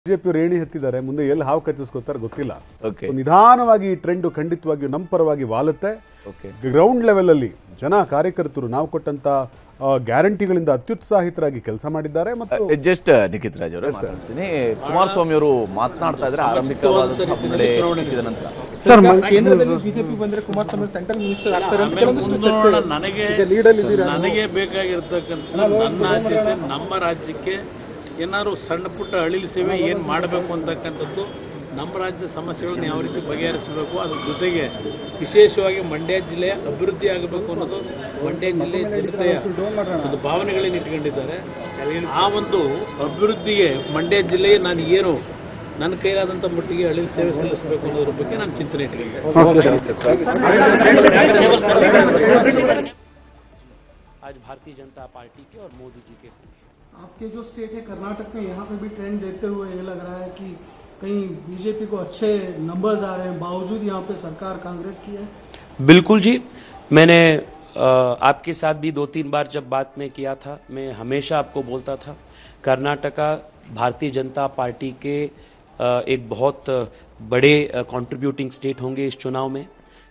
BJP Reni ಹತ್ತಿದ್ದಾರೆ ಮುಂದೆ ಎಲ್ಲಿ ಹಾವು ಕಚ್ಚಿಸ್ಕೊತಾರೆ ಗೊತ್ತಿಲ್ಲ ಓಕೆ So, ನಿಧಾನವಾಗಿ ಈ ಟ್ರೆಂಡ್ ಖಂಡಿತವಾಗಿಯೂ ನಮ್ಮ ಪರವಾಗಿ ವಾಲುತ್ತೆ ಓಕೆ ಗ್ರೌಂಡ್ ಲೆವೆಲ್ ಅಲ್ಲಿ ಜನ ಕಾರ್ಯಕರ್ತರು ನಾವು ಕೊಟ್ಟಂತ ಆ, ಗ್ಯಾರಂಟಿಗಳಿಂದ ಅತ್ಯುತ್ಸಾಹಿತರಾಗಿ ಕೆಲಸ ಮಾಡಿದ್ದಾರೆ ಮತ್ತು ಜಸ್ಟ್ ನಿಖಿತ್ ರಾಜ್ ಅವರೇ ಮಾತಾಡ್ತೀನಿ ಕುಮಾರಸ್ವಾಮಿ ಅವರು ಮಾತನಾಡ್ತಾ ಇದ್ರೆ ಆರಂಭಿಕವಾದಂತಹ ಮುನ್ನಡೆ ಸಿಕ್ಕಿದ ನಂತರ ಸರ್ ಕೇಂದ್ರದಲ್ಲಿ ಬಿಜೆಪಿ ಬಂದ್ರೆ ಕುಮಾರಸ್ವಾಮಿ ಸೆಂಟ್ರಲ್ ಮಿನಿಸ್ಟರ್ ಆಗ್ತಾರೆ ಅಂತ ಕೆಲವೊಂದಿಷ್ಟು ಮುಂದೋಣ ಚರ್ಚೆ ನನಗೆ ಈಗ ಲೀಡಲ್ಲಿ ಇದ್ದೀರಾ ನನಗೆ ಬೇಕಾಗಿರ್ತಕ್ಕಂಥ ನನ್ನ ಆದ್ಯತೆ ನಮ್ಮ ರಾಜ್ಯಕ್ಕೆ ಏನಾದ್ರು ಸಣ್ಣ ಪುಟ್ಟ ಅಳಿಲು ಸೇವೆ ಏನು ಮಾಡಬೇಕು ಅಂತಕ್ಕಂಥದ್ದು ನಮ್ಮ ರಾಜ್ಯದ ಸಮಸ್ಯೆಗಳನ್ನ ಯಾವ ರೀತಿ ಬಗೆಹರಿಸಬೇಕು ಅದ್ರ ಜೊತೆಗೆ ವಿಶೇಷವಾಗಿ ಮಂಡ್ಯ ಜಿಲ್ಲೆ ಅಭಿವೃದ್ಧಿ ಆಗಬೇಕು ಅನ್ನೋದು ಮಂಡ್ಯ ಜಿಲ್ಲೆಯ ಜನತೆಯ ಒಂದು ಭಾವನೆಗಳನ್ನ ಇಟ್ಕೊಂಡಿದ್ದಾರೆ ಆ ಒಂದು ಅಭಿವೃದ್ಧಿಗೆ ಮಂಡ್ಯ ಜಿಲ್ಲೆಗೆ ನಾನು ಏನು ನನ್ನ ಕೈಲಾದಂಥ ಮಟ್ಟಿಗೆ ಅಳಿಲು ಸೇವೆ ಸಲ್ಲಿಸಬೇಕು ಅನ್ನೋದ್ರ ಬಗ್ಗೆ ನಾನು ಚಿಂತನೆ ಇಟ್ಕೊಂಡಿದ್ದೆ आज भारतीय जनता पार्टी के और मोदी जी के होंगे आपके जो स्टेट है कर्नाटक में यहाँ पे भी ट्रेंड देखते हुए ये लग रहा है कि कहीं बीजेपी को अच्छे नंबर्स आ रहे हैं बावजूद यहाँ पे सरकार कांग्रेस की है बिल्कुल जी मैंने अ, आपके साथ भी दो तीन बार जब बात में किया था मैं हमेशा आपको बोलता था कर्नाटका भारतीय जनता पार्टी के अ, एक बहुत बड़े कंट्रीब्यूटिंग स्टेट होंगे इस चुनाव में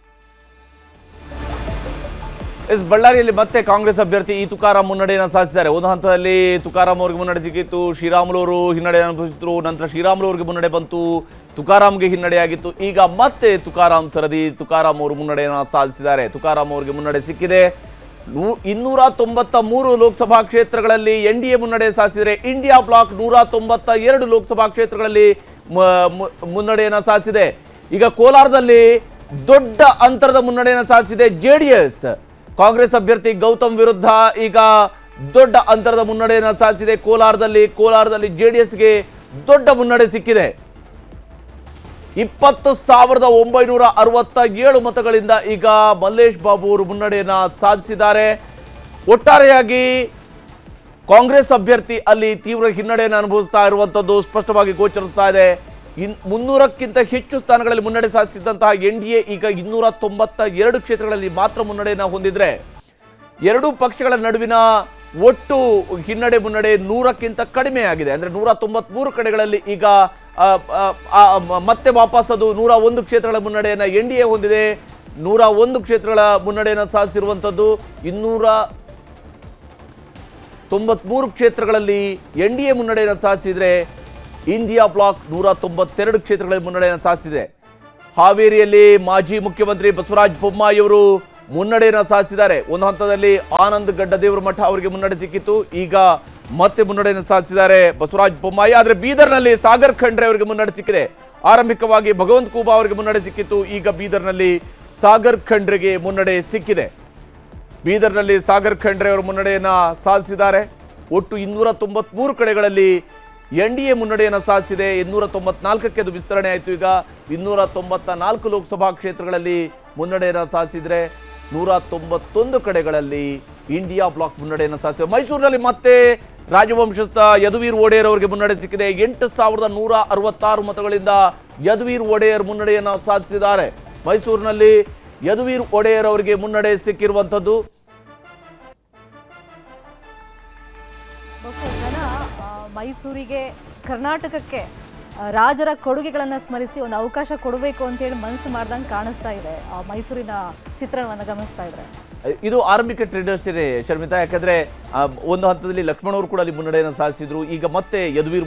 ಎಸ್ ಬಳ್ಳಾರಿಯಲ್ಲಿ ಮತ್ತೆ ಕಾಂಗ್ರೆಸ್ ಅಭ್ಯರ್ಥಿ ಈ ತುಕಾರಾಂ ಮುನ್ನಡೆಯನ್ನು ಸಾಧಿಸಿದ್ದಾರೆ ಒಂದು ಹಂತದಲ್ಲಿ ತುಕಾರಾಂ ಅವರಿಗೆ ಮುನ್ನಡೆ ಸಿಕ್ಕಿತ್ತು ಶ್ರೀರಾಮುಲು ಅವರು ಹಿನ್ನಡೆ ಅನುಭವಿಸಿದ್ರು ನಂತರ ಶ್ರೀರಾಮುಲು ಅವರಿಗೆ ಮುನ್ನಡೆ ಬಂತು ತುಕಾರಾಂಗೆ ಹಿನ್ನಡೆಯಾಗಿತ್ತು ಈಗ ಮತ್ತೆ ತುಕಾರಾಂ ಸರದಿ ತುಕಾರಾಂ ಅವರು ಮುನ್ನಡೆಯನ್ನು ಸಾಧಿಸಿದ್ದಾರೆ ತುಕಾರಾಂ ಅವರಿಗೆ ಮುನ್ನಡೆ ಸಿಕ್ಕಿದೆ ನೂ- ಇನ್ನೂರ ತೊಂಬತ್ತ ಮೂರು ಲೋಕಸಭಾ ಕ್ಷೇತ್ರಗಳಲ್ಲಿ ಎನ್ ಡಿ ಎ ಮುನ್ನಡೆ ಸಾಧಿಸಿದರೆ ಇಂಡಿಯಾ ಬ್ಲಾಕ್ ನೂರ ತೊಂಬತ್ತ ಎರಡು ಲೋಕಸಭಾ ಕ್ಷೇತ್ರಗಳಲ್ಲಿ ಮ- ಮು- ಮುನ್ನಡೆಯನ್ನು ಸಾಧಿಸಿದೆ ಈಗ ಕೋಲಾರದಲ್ಲಿ ದೊಡ್ಡ ಅಂತರದ ಮುನ್ನಡೆಯನ್ನು ಸಾಧಿಸಿದೆ ಜೆಡಿಎಸ್ ಕಾಂಗ್ರೆಸ್ ಅಭ್ಯರ್ಥಿ ಗೌತಮ್ ವಿರುದ್ಧ ಈಗ ದೊಡ್ಡ ಅಂತರದ ಮುನ್ನಡೆಯನ್ನು ಸಾಧಿಸಿದೆ ಕೋಲಾರದಲ್ಲಿ ಕೋಲಾರದಲ್ಲಿ ಜೆಡಿಎಸ್ಗೆ ದೊಡ್ಡ ಮುನ್ನಡೆ ಸಿಕ್ಕಿದೆ ಇಪ್ಪತ್ತು ಸಾವಿರದ ಒಂಬೈನೂರ ಅರವತ್ತ ಏಳು ಮತಗಳಿಂದ ಈಗ ಮಲ್ಲೇಶ್ ಬಾಬು ಅವರು ಮುನ್ನಡೆಯನ್ನ ಸಾಧಿಸಿದ್ದಾರೆ ಒಟ್ಟಾರೆಯಾಗಿ ಕಾಂಗ್ರೆಸ್ ಅಭ್ಯರ್ಥಿ ಅಲ್ಲಿ ತೀವ್ರ ಹಿನ್ನಡೆಯನ್ನು ಅನುಭವಿಸ್ತಾ ಇರುವಂತದ್ದು ಸ್ಪಷ್ಟವಾಗಿ ಗೋಚರಿಸ್ತಾ ಇದೆ ಇನ್ ಮುನ್ನೂರಕ್ಕಿಂತ ಹೆಚ್ಚು ಸ್ಥಾನಗಳಲ್ಲಿ ಮುನ್ನಡೆ ಸಾಧಿಸಿದಂತಹ ಎನ್ ಡಿ ಎ ಈಗ ಇನ್ನೂರ ತೊಂಬತ್ತ ಎರಡು ಕ್ಷೇತ್ರಗಳಲ್ಲಿ ಮಾತ್ರ ಮುನ್ನಡೆಯನ್ನು ಹೊಂದಿದ್ರೆ ಎರಡೂ ಪಕ್ಷಗಳ ನಡುವಿನ ಒಟ್ಟು ಹಿನ್ನಡೆ ಮುನ್ನಡೆ ನೂರಕ್ಕಿಂತ ಕಡಿಮೆ ಆಗಿದೆ ಅಂದ್ರೆ ನೂರ ತೊಂಬತ್ಮೂರು ಕಡೆಗಳಲ್ಲಿ ಈಗ ಆ, ಆ, ಆ, ಮ- ಮತ್ತೆ ವಾಪಸ್ ಅದು ನೂರ ಒಂದು ಕ್ಷೇತ್ರಗಳ ಮುನ್ನಡೆಯನ್ನ ಎನ್ ಡಿ ಎ ಹೊಂದಿದೆ ನೂರ ಒಂದು ಕ್ಷೇತ್ರಗಳ ಮುನ್ನಡೆಯನ್ನು ಸಾಧಿಸಿರುವಂಥದ್ದು ಇನ್ನೂರ ತೊಂಬತ್ಮೂರು ಕ್ಷೇತ್ರಗಳಲ್ಲಿ ಎನ್ ಡಿ ಎ ಮುನ್ನಡೆಯನ್ನು ಸಾಧಿಸಿದ್ರೆ ಇಂಡಿಯಾ ಬ್ಲಾಕ್ ನೂರ ತೊಂಬತ್ತೆರಡು ಕ್ಷೇತ್ರಗಳಲ್ಲಿ ಮುನ್ನಡೆಯನ್ನು ಸಾಧಿಸಿದೆ ಹಾವೇರಿಯಲ್ಲಿ ಮಾಜಿ ಮುಖ್ಯಮಂತ್ರಿ ಬಸವರಾಜ ಬೊಮ್ಮಾಯಿ ಅವರು ಮುನ್ನಡೆಯನ್ನು ಸಾಧಿಸಿದ್ದಾರೆ ಒಂದು ಹಂತದಲ್ಲಿ ಆನಂದ್ ಗಡ್ಡದೇವರ ಮಠ ಅವರಿಗೆ ಮುನ್ನಡೆ ಸಿಕ್ಕಿತ್ತು ಈಗ ಮತ್ತೆ ಮುನ್ನಡೆಯನ್ನು ಸಾಧಿಸಿದ್ದಾರೆ ಬಸವರಾಜ ಬೊಮ್ಮಾಯಿ ಆದರೆ ಬೀದರ್ನಲ್ಲಿ ಸಾಗರ್ ಖಂಡ್ರೆ ಅವರಿಗೆ ಮುನ್ನಡೆ ಸಿಕ್ಕಿದೆ ಆರಂಭಿಕವಾಗಿ ಭಗವಂತ್ ಕೂಬಾ ಅವರಿಗೆ ಮುನ್ನಡೆ ಸಿಕ್ಕಿತ್ತು ಈಗ ಬೀದರ್ನಲ್ಲಿ ಸಾಗರ್ ಖಂಡ್ರೆಗೆ ಮುನ್ನಡೆ ಸಿಕ್ಕಿದೆ ಬೀದರ್ನಲ್ಲಿ ಸಾಗರ್ ಖಂಡ್ರೆ ಅವರು ಮುನ್ನಡೆಯನ್ನ ಸಾಧಿಸಿದ್ದಾರೆ ಒಟ್ಟು ಇನ್ನೂರ ತೊಂಬತ್ಮೂರು ಕಡೆಗಳಲ್ಲಿ ಎನ್ ಡಿ ಎ ಮುನ್ನಡೆಯನ್ನು ಸಾಧಿಸಿದೆ ಇನ್ನೂರ ತೊಂಬತ್ನಾಲ್ಕಕ್ಕೆ ಅದು ವಿಸ್ತರಣೆ ಆಯಿತು ಈಗ ಇನ್ನೂರ ತೊಂಬತ್ತ ನಾಲ್ಕು ಲೋಕಸಭಾ ಕ್ಷೇತ್ರಗಳಲ್ಲಿ ಮುನ್ನಡೆಯನ್ನು ಸಾಧಿಸಿದ್ರೆ ನೂರ ತೊಂಬತ್ತೊಂದು ಕಡೆಗಳಲ್ಲಿ ಇಂಡಿಯಾ ಬ್ಲಾಕ್ ಮುನ್ನಡೆಯನ್ನು ಸಾಧಿಸಿದೆ ಮೈಸೂರಿನಲ್ಲಿ ಮತ್ತೆ ರಾಜವಂಶಸ್ಥ ಯದುವೀರ್ ಒಡೆಯರ್ ಅವರಿಗೆ ಮುನ್ನಡೆ ಸಿಕ್ಕಿದೆ ಎಂಟು ಸಾವಿರದ ನೂರ ಅರವತ್ತಾರು ಮತಗಳಿಂದ ಯದುವೀರ್ ಒಡೆಯರ್ ಮುನ್ನಡೆಯನ್ನು ಸಾಧಿಸಿದ್ದಾರೆ ಮೈಸೂರಿನಲ್ಲಿ ಯದುವೀರ್ ಒಡೆಯರ್ ಅವರಿಗೆ ಮುನ್ನಡೆ ಸಿಕ್ಕಿರುವಂಥದ್ದು ಬಹುಶಃ ಜನ ಆ, ಮೈಸೂರಿಗೆ ಕರ್ನಾಟಕಕ್ಕೆ ಆ, ರಾಜರ ಕೊಡುಗೆಗಳನ್ನು ಸ್ಮರಿಸಿ ಒಂದು ಅವಕಾಶ ಕೊಡಬೇಕು ಅಂತೇಳಿ ಮನಸ್ಸು ಮಾಡ್ದಂಗೆ ಕಾಣಿಸ್ತಾ ಇದೆ ಆ ಮೈಸೂರಿನ ಚಿತ್ರಣವನ್ನು ಗಮನಿಸ್ತಾ ಇದ್ರೆ ಇದು ಆರಂಭಿಕ ಟ್ರೇಡರ್ಸ್ ಇದೆ ಶರ್ಮಿತಾ ಯಾಕಂದ್ರೆ ಆ, ಒಂದು ಹಂತದಲ್ಲಿ ಲಕ್ಷ್ಮಣ್ ಅವರು ಕೂಡ ಅಲ್ಲಿ ಮುನ್ನಡೆಯನ್ನು ಸಾಧಿಸಿದ್ರು ಈಗ ಮತ್ತೆ ಯದುವೀರ್